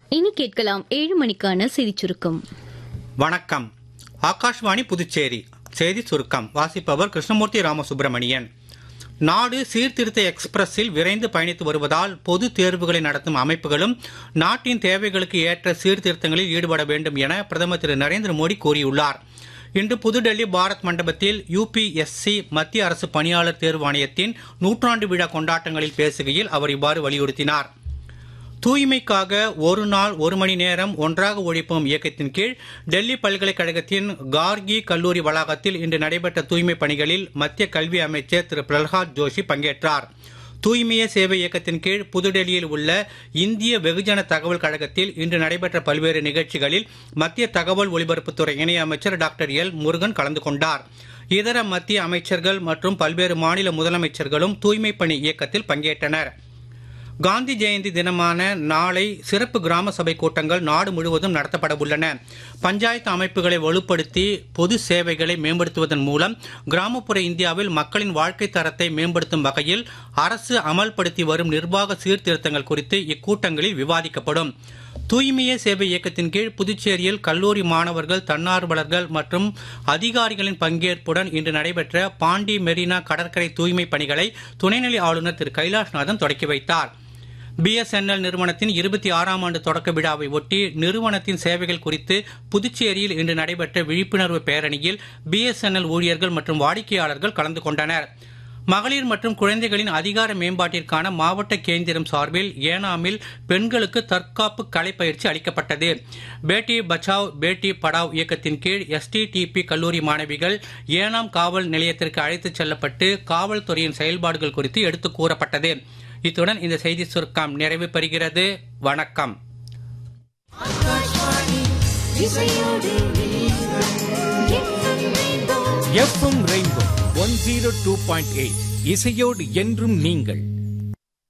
இனி கேட்கலாம் ஏழு மணிக்கான செய்திச் சுருக்கம் வணக்கம் ஆகாஷ்வாணி புதுச்சேரி செய்தி சுருக்கம் வாசிப்பவர் கிருஷ்ணமூர்த்தி ராமசுப்பிரமணியன் நாடு சீர்திருத்த எக்ஸ்பிரஸில் விரைந்து பயணித்து வருவதால் பொது தேர்வுகளை நடத்தும் அமைப்புகளும் நாட்டின் தேவைகளுக்கு ஏற்ற சீர்திருத்தங்களில் ஈடுபட வேண்டும் என பிரதமர் திரு நரேந்திர மோடி கூறியுள்ளார் இன்று புதுடெல்லி பாரத் மண்டபத்தில் யுபிஎஸ்சி மத்திய அரசு பணியாளர் தேர்வாணையத்தின் நூற்றாண்டு விழா கொண்டாட்டங்களில் பேசுகையில் அவர் இவ்வாறு வலியுறுத்தினார் தூய்மைக்காக ஒரு நாள் ஒரு மணி நேரம் ஒன்றாக ஒழிப்போம் இயக்கத்தின் கீழ் டெல்லி பல்கலைக்கழகத்தின் கார்கி கல்லூரி வளாகத்தில் இன்று நடைபெற்ற தூய்மை பணிகளில் மத்திய கல்வி அமைச்சர் திரு பிரல்ஹாத் ஜோஷி பங்கேற்றார் தூய்மையே சேவை இயக்கத்தின் கீழ் புதுடெல்லியில் உள்ள இந்திய வெகுஜன தகவல் கழகத்தில் இன்று நடைபெற்ற பல்வேறு நிகழ்ச்சிகளில் மத்திய தகவல் ஒலிபரப்புத்துறை இணையமைச்சர் டாக்டர் எல் முருகன் கலந்து கொண்டார் இதர மத்திய அமைச்சர்கள் மற்றும் பல்வேறு மாநில முதலமைச்சர்களும் தூய்மை பணி இயக்கத்தில் பங்கேற்றனர் காந்தி ஜெயந்தி தினமான நாளை சிறப்பு கிராம சபை கூட்டங்கள் நாடு முழுவதும் நடத்தப்பட உள்ளன பஞ்சாயத்து அமைப்புகளை வலுப்படுத்தி பொது சேவைகளை மேம்படுத்துவதன் மூலம் கிராமப்புற இந்தியாவில் மக்களின் வாழ்க்கை தரத்தை மேம்படுத்தும் வகையில் அரசு அமல்படுத்தி வரும் நிர்வாக சீர்திருத்தங்கள் குறித்து இக்கூட்டங்களில் விவாதிக்கப்படும் தூய்மையே சேவை இயக்கத்தின் கீழ் புதுச்சேரியில் கல்லூரி மாணவர்கள் தன்னார்வலர்கள் மற்றும் அதிகாரிகளின் பங்கேற்புடன் இன்று நடைபெற்ற பாண்டி மெரினா கடற்கரை தூய்மை பணிகளை துணைநிலை ஆளுநர் திரு கைலாஷ்நாதன் தொடக்கி வைத்தார் பிஎஸ்என்எல் நிறுவனத்தின் இருபத்தி ஆறாம் ஆண்டு தொடக்க விழாவை ஒட்டி நிறுவனத்தின் சேவைகள் குறித்து புதுச்சேரியில் இன்று நடைபெற்ற விழிப்புணர்வு பேரணியில் பிஎஸ்என்எல் ஊழியர்கள் மற்றும் வாடிக்கையாளர்கள் கலந்து கொண்டனர் மகளிர் மற்றும் குழந்தைகளின் அதிகார மேம்பாட்டிற்கான மாவட்ட கேந்திரம் சார்பில் ஏனாமில் பெண்களுக்கு தற்காப்பு கலை பயிற்சி அளிக்கப்பட்டது பேட்டி பச்சாவ் பேட்டி படாவ் இயக்கத்தின் கீழ் எஸ்டிடிபி கல்லூரி மாணவிகள் ஏனாம் காவல் நிலையத்திற்கு அழைத்துச் செல்லப்பட்டு காவல்துறையின் செயல்பாடுகள் குறித்து எடுத்துக் கூறப்பட்டது இத்துடன் இந்த செய்தி சுருக்கம் நிறைவு பெறுகிறது வணக்கம் FM rainbow one zero two point eight இசையோடு என்றும் நீங்கள்